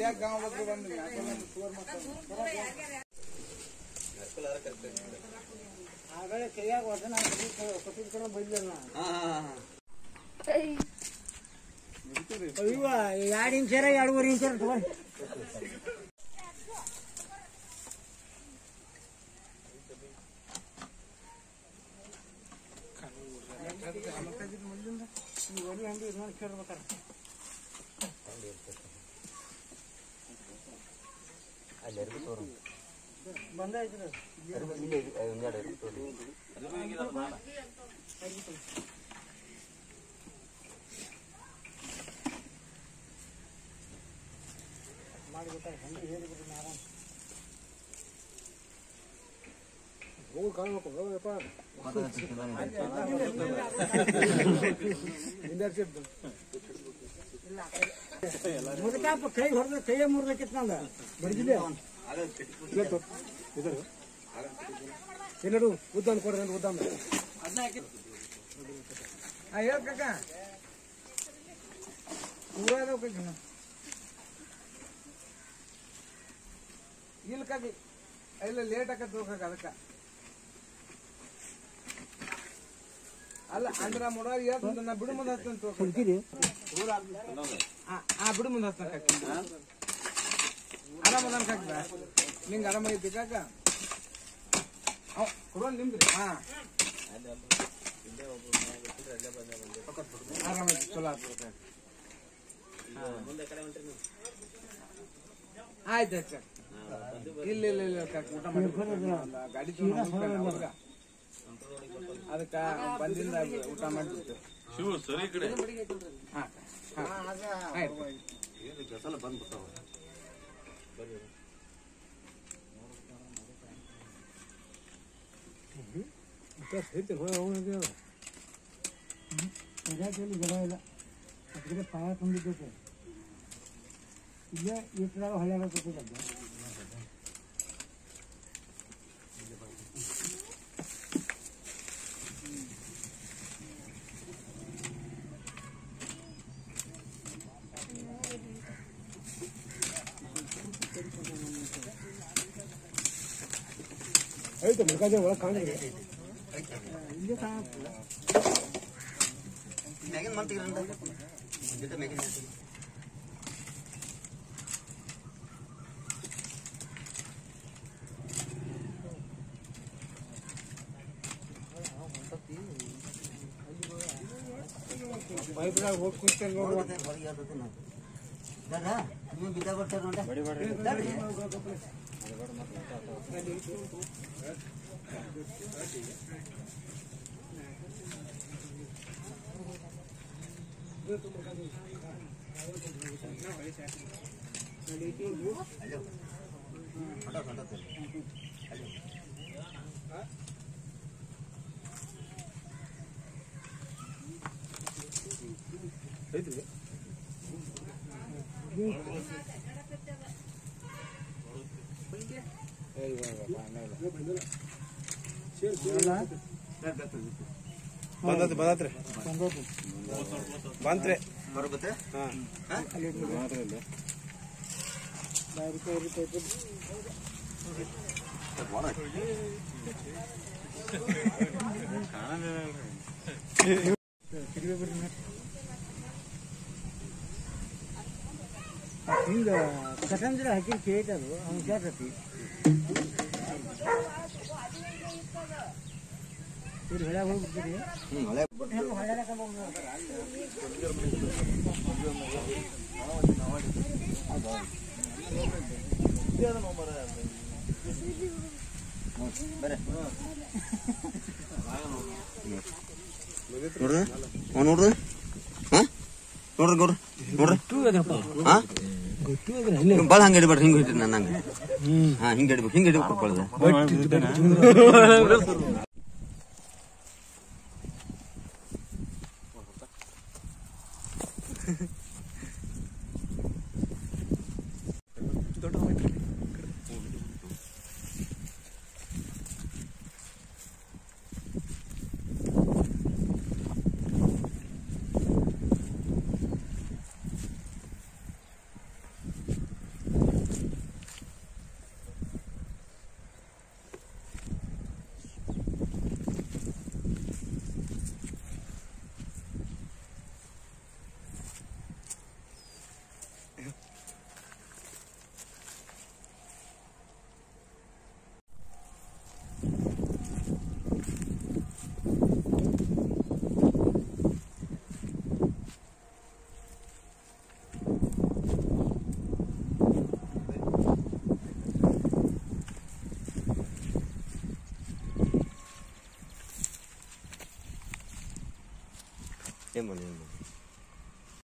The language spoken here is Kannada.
ಯಾಕೆ ಗಾಂವ್ ಬಗ್ಗೆ ಬಂದು ಯಾಕೆ ಸುವರ್ ಆಗಲೇ ಕೈಯಾಗ ಹೊಡೆದ ನಾನು ಕೊಟ್ಟಿದ್ಕೊಂಡು ಬೈದ್ಲ ಅಯ್ಯೋ ಎರಡು ಇಂಚರ ಎರಡೂವರೆ ಇಂಚರ ತಗೊಂಡು ಬಂದಾಯ್ತು ಹೋಗಿ ಕಾಣ್ಬೇಕು ಹೋಗಪ್ಪ ಮುದುಕಾಪ ಕೈ ಹೊಡೆದ ಕೈಯೇ ಮುರಿದಕ್ಕಿತ್ತು ನಂದ ಬಡಿದಿದೆ ಎಲ್ಲರೂ ಉದ್ದಾನ ಕೊಡ್ರಿ ಉದ್ದಾನ ಹಾ ಹೇಳ ಕಾಕ ಪೂರ ಅದಾವ ಕಾಕ ಇಲ್ಲ ಕಾಕಿ ಇಲ್ಲ ಲೇಟ್ ಆಕತ್ ಕಾಕ ಅದಕ್ಕ ಅಲ್ಲ ಅಂದ್ರ ಮೊಡ ಹೇಳ್ತಂತ ನಾ ಬಿಡು ಮುಂದೆ ಹಚ್ತಂತ ತಗೋ. ಹುಡುಕಿರಿ ಆ, ಆ ಬಿಡು ಮುಂದೆ ಹಚ್ತಾನ ಕಾಕ ಆರಾಮದಾನ ಕಾಕ ನಿಂಗೆ ಆರಾಮಾಗೈತಿ ಕಾಕ ಅವ್ ಕೊಡೋಣ ನಿಮ್ದ್ರಿ ಹಾ ಆರಾಮೈತಿ ಚಲೋ ಆತು ಕಾಕ ಆಯ್ತು ಆಯ್ತು ಇಲ್ಲ ಇಲ್ಲ ಇಲ್ಲ ಕಾಕ ಊಟ ಮಾಡಿ ಗಾಡಿ ತಗೊಂಡ್ ಹುಡ್ಕ ಅದಕ್ಕ ಬಂದಿಂದ ಊಟ ಮಾಡ್ಬಿಡ್ತೇವೆ ಶಿವ ಸರಿ ಕಡೆ ಹಾ ಹಾ ಆಯ್ತು ಎಲ್ಲಿ ಜಗ ಇಲ್ಲ ಅದಕ್ಕೆ ಪಾಯ ತುಂಬಿದ್ದೈತೆ ಇಲ್ಲೇ ಈ ತರ ಹೊಳ್ಯಾಗ ಕೂತಿದ್ದ ಆಯ್ತು ಮುಖಾಜಿ ಒಳಗೆ ಕಾಣಿದೆ ಇಲ್ಲೇ ಕಾಣುತ್ತೆ ಬೈಬ್ರಾಗ ಹೋಗಿ ಕುಂತೇನೆ ನೋಡುವ ಐತ್ರಿ ಬಂದತ್ರಿ ಬಂದತ್ರಿ ಬಂತ್ರಿ ಹಿಂಗ ಕಟಂದ್ರ ಹಾಕಿ ಕೇಳ್ತದು ಅವ್ನು ಕೇಳ್ತತಿ ಇವ್ರು ಹೊಳ್ಯಾಗ ಹೋಗ್ಬಿಡ್ತೀರಿ ಹೆಂಗ್ ಹೊಳ್ಯಾಗ ಕರ್ಕೊಂಡ್ ಹೋಗ್ತಾರೆ? ನೋಡ್ರಿ ಅವ್ ನೋಡ್ರಿ ಹಾ ನೋಡ್ರಿ ನೋಡ್ರಿ ನೋಡ್ರಿ ಹಾ ಬಾಳ ಹಂಗ ಹಿಡಿಬೇಡ್ರಿ ಹಿಂಗ ಹಿಡ್ರಿ ನನ್ನ ಹಂಗ ಹಾ ಹಿಂಗ ಹಿಡ್ಬೇಕು ಹಿಂಗ ಹಿಡ್ಬೇಕು ಕೊಡ್ಕೊಳ್ಳೋದು ಏನ್ ಮಾಡಿ ಏನ್ ಮಾಡಿ